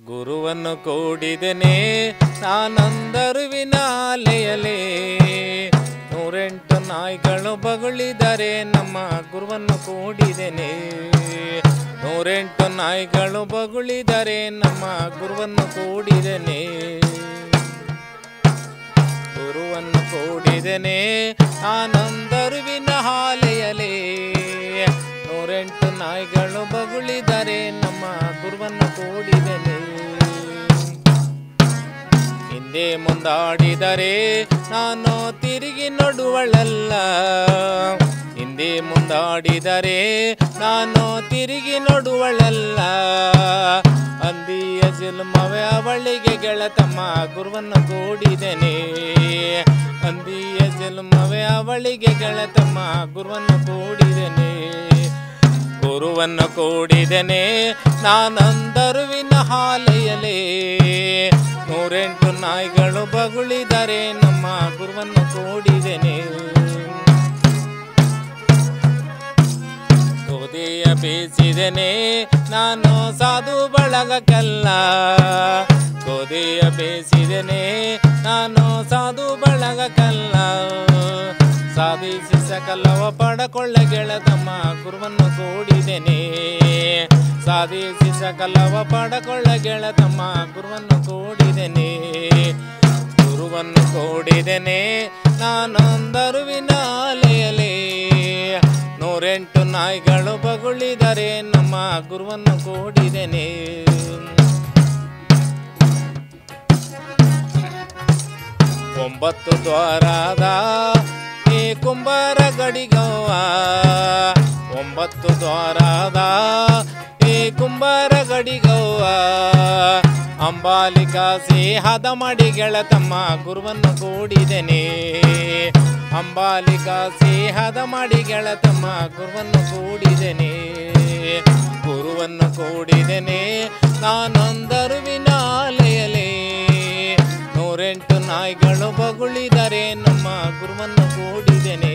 ಗುರುವನ್ನು ಕೂಡಿದೆನೆ ನಾನಂದರುವಿನ ಅಲೆಯಲೇ ನೂರೆಂಟು ನಾಯಿಗಳು ಬಗುಳಿದರೆ ನಮ್ಮ ಗುರುವನ್ನು ಕೂಡಿದೆನೆ ನೂರೆಂಟು ನಾಯಿಗಳು ಬಗುಳಿದರೆ ನಮ್ಮ ಗುರುವನ್ನು ಕೂಡಿದೆನೆ ಗುರುವನ್ನು ಕೂಡಿದೆನೆ ಆನಂದರುವಿನ ಹಾಲೆಯಲೇ ನೂರೆಂಟು ನಾಯಿಗಳು ಬಗುಳಿದರೆ ನಮ್ಮ ಗುರುವನ್ನು ಕೂಡಿದೆನೆ ಹಿಂದೆ ಮುಂದಾಡಿದರೆ ನಾನು ತಿರುಗಿ ನೋಡುವಳಲ್ಲ ಹಿಂದೆ ಮುಂದಾಡಿದರೆ ನಾನು ತಿರುಗಿ ನೋಡುವಳಲ್ಲ ಅಂದಿಯ ಜನ್ಮವೇ ಅವಳಿಗೆ ಗೆಳತಮ್ಮ ಗುರುವನ್ನು ಕೂಡಿದೆನೆ ಅಂದಿಯ ಜನ್ಮವೇ ಅವಳಿಗೆ ಗೆಳತಮ್ಮ ಗುರುವನ್ನು ಕೂಡಿದೆನೆ ಗುರುವನ್ನು ಕೂಡಿದೆನೆ ನಾನಂದರುವಿನ ಹಾಲೆಯಲೇ ನೂರೆಂಟು ನಾಯಿಗಳು ಬಗುಳಿದರೆ ನಮ್ಮ ಗುರುವನ್ನು ಕೂಡಿದೆನೆ ಗೋಧಿಯ ಬೇಯಿಸಿದೆನೆ ನಾನು ಸಾಧು ಬಳಗಕ್ಕಲ್ಲ ಗೋಧಿಯ ಬೇಯಿಸಿದೆನೆ ನಾನು ಸಾಧು ಬಳಗಕ್ಕಲ್ಲ ಸಾಧಿಸಿ ಸಕಲವ ಪಡಕೊಳ್ಳ ಗೆಳತಮ್ಮ ಗುರುವನ್ನು ಕೂಡಿದೆನೆ ಸಾಧಿಸಿ ಸಕಲವ ಪಡಕೊಳ್ಳ ಗೆಳತಮ್ಮ ಗುರುವನ್ನು ಕೂಡಿದೆನೆ ಗುರುವನ್ನು ಕೂಡಿದೆನೆ ನಾನೊಂದರುವಿನ ಅಲೆಯಲೇ ನೂರೆಂಟು ನಾಯಿಗಳು ಬಗುಳಿದರೆ ನಮ್ಮ ಗುರುವನ್ನು ಕೂಡಿದೆನೆ ಒಂಬತ್ತು ದ್ವಾರದ ಈ ಕುಂಬಾರ ಗಡಿಗವ್ವ ಒಂಬತ್ತು ದ್ವಾರದ ಈ ಕುಂಬಾರ ಗಡಿಗವ್ವ ಅಂಬಾಲಿಕಾಸಿ ಹದ ಮಾಡಿ ಗೆಳತಮ್ಮ ಗುರುವನ್ನು ಕೂಡಿದೆನೆ ಅಂಬಾಲಿಕಾಸಿ ಹದ ಮಾಡಿ ಗೆಳತಮ್ಮ ಗುರುವನ್ನು ಕೂಡಿದೆನೆ ಗುರುವನ್ನು ಕೂಡಿದೆನೆ ನಾನೊಂದರುವಿನ ಅಲೆಯಲೇ ನೂರೆಂಟು ನಾಯಿಗಳು ಬಗುಳಿದರೆ ನಮ್ಮ ಗುರುವನ್ನು ಕೂಡಿದೆನೆ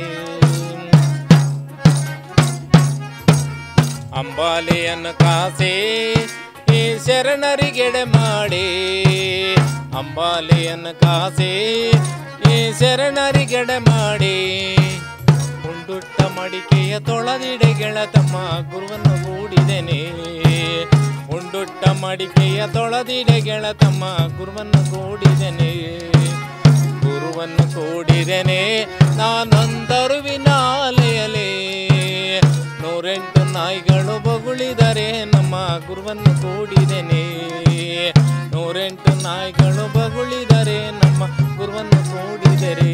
ಅಂಬಾಲಿಯನ್ನು ಕಾಸೆ ಈ ಶರಣರಿಗೆಡೆ ಮಾಡಿ ಅಂಬಾಲಿಯನ್ನು ಕಾಸೆ ಈ ಶರಣರಿಗೆಡೆ ಮಾಡಿ ಉಂಡುಟ್ಟ ಮಡಿಕೆಯ ತೊಳೆದಿಡೆ ಗೆಳತಮ್ಮ ಗುರುವನ್ನು ಕೂಡಿದೆನೆ ಉಂಡುಟ್ಟ ಮಡಿಕೆಯ ತೊಳೆದಿಡೆ ಗೆಳತಮ್ಮ ಗುರುವನ್ನು ಕೂಡಿದೆನೆ ಗುರುವನ್ನು ಕೂಡಿದೆನೆ ನಾನೊಂದರುವಿನ ಅಲೆಯಲೇ ನೂರೆಂಟು ನಾಯಿಗಳು ಬಗುಳಿದರೆ ನಮ್ಮ ಗುರುವನ್ನು ಕೂಡಿದೆನೆ ನೂರೆಂಟು ನಾಯಿಗಳು ಬಗುಳಿದರೆ ನಮ್ಮ ಗುರುವನ್ನು ಕೂಡಿದರೆ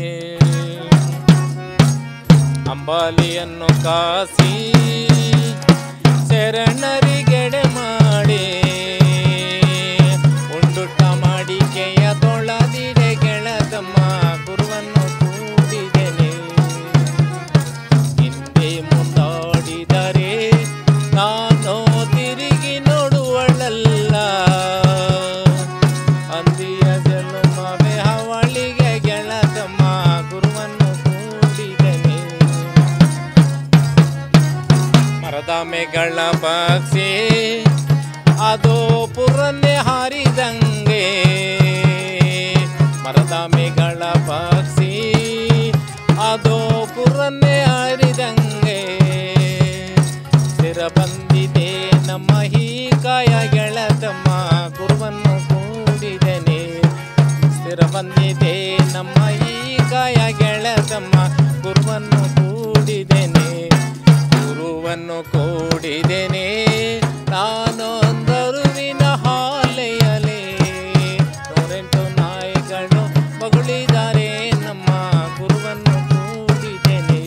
ಅಂಬಾಲಿಯನ್ನು ಕಾಸಿ ಶರಣರಿಗೆಡೆ ಮಾಡಿ ಉಂಡುಟ್ಟ ಮಾಡಿಕೆಯ ತೊಳೆದಿಡೆ ಗೆಳತಮ್ಮ ಗುರುವನ್ನು ಕೂಡಿದೆನೆ ಹಿಂದೆ ಮುಂದಾಡಿದರೆ ನಾನು ತಿರುಗಿ ನೋಡುವಳಲ್ಲ ಅಂದಿಯ ಜನ್ಮವೇ ಅವಳಿಗೆ ಗೆಳತಮ್ಮ ಗುರುವನ್ನು ಕೂಡಿದೆನೆ ಮರದ ಮೇಗಳ ಪಕ್ಷಿ ಅದು ಪುರನ್ನೆ ಹಾರಿದಂಗೆ ಮರದ ಮೇಗಳ ಪಕ್ಷಿ ಅದು ಪುರನ್ನೆ ಹಾರಿದಂಗೆ ಸ್ಥಿರ ಬಂದಿದೆ ನಮ್ಮ ಈ ಕಾಯ ಗೆಳತಮ್ಮ ಗುರುವನ್ನು ಕೂಡಿದೆನೆ ಸ್ಥಿರ ಬಂದಿದೆ ನಮ್ಮ ಈ ಕಾಯ ಗೆಳತಮ್ಮ ಗುರುವನ್ನು ಕೂಡಿದೆನೆ ಗುರುವನ್ನು ಕೂಡಿದೆನೆ ನಾನೊಂದರುವಿನ ಹಾಲೆಯಲೇ ನೂರೆಂಟು ನಾಯಿಗಳು ಬಗುಳಿದರೆ ನಮ್ಮ ಗುರುವನ್ನು ಕೂಡಿದೆನೆ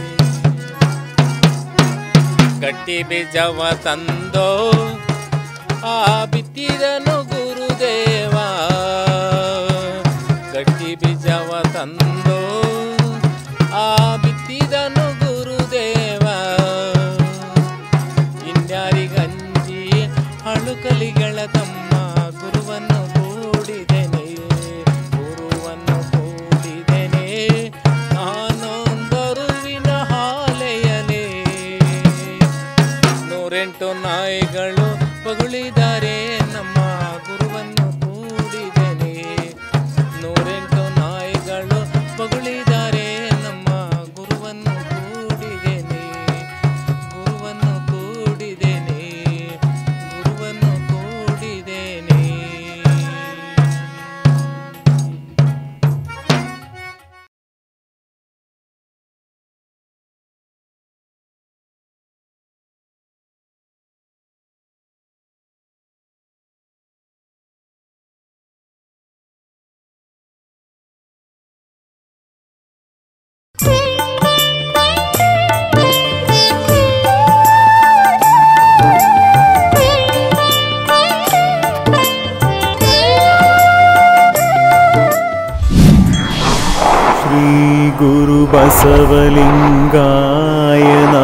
ಗಟ್ಟಿ ಬೀಜವ ತಂದೋ ಆ ಬಿತ್ತಿದನು ಗುರುದೇವ ಗಟ್ಟಿ ಬೀಜವ ತಂದೋ ಆ ಬಿತ್ತಿದನು ಗುರುದೇವ ಇನ್ಯಾರಿಗಂಜಿ ಅಳುಕಲಿಗಳ ತಮ್ಮ ಗುರುವನ್ನು ಕೂಡಿದೆನೆ ಗುರುವನ್ನು ಕೂಡಿದೆನೆ ನಾನೊಂದರುವಿನ ಹಾಲೆಯಲೇ ನೂರೆಂಟು ನಾಯಿಗಳು ಪಗುಳಿದರೆ ನಮ್ಮ ಗುರು ಬಸವಲಿಂಗಾಯ ನಮಃ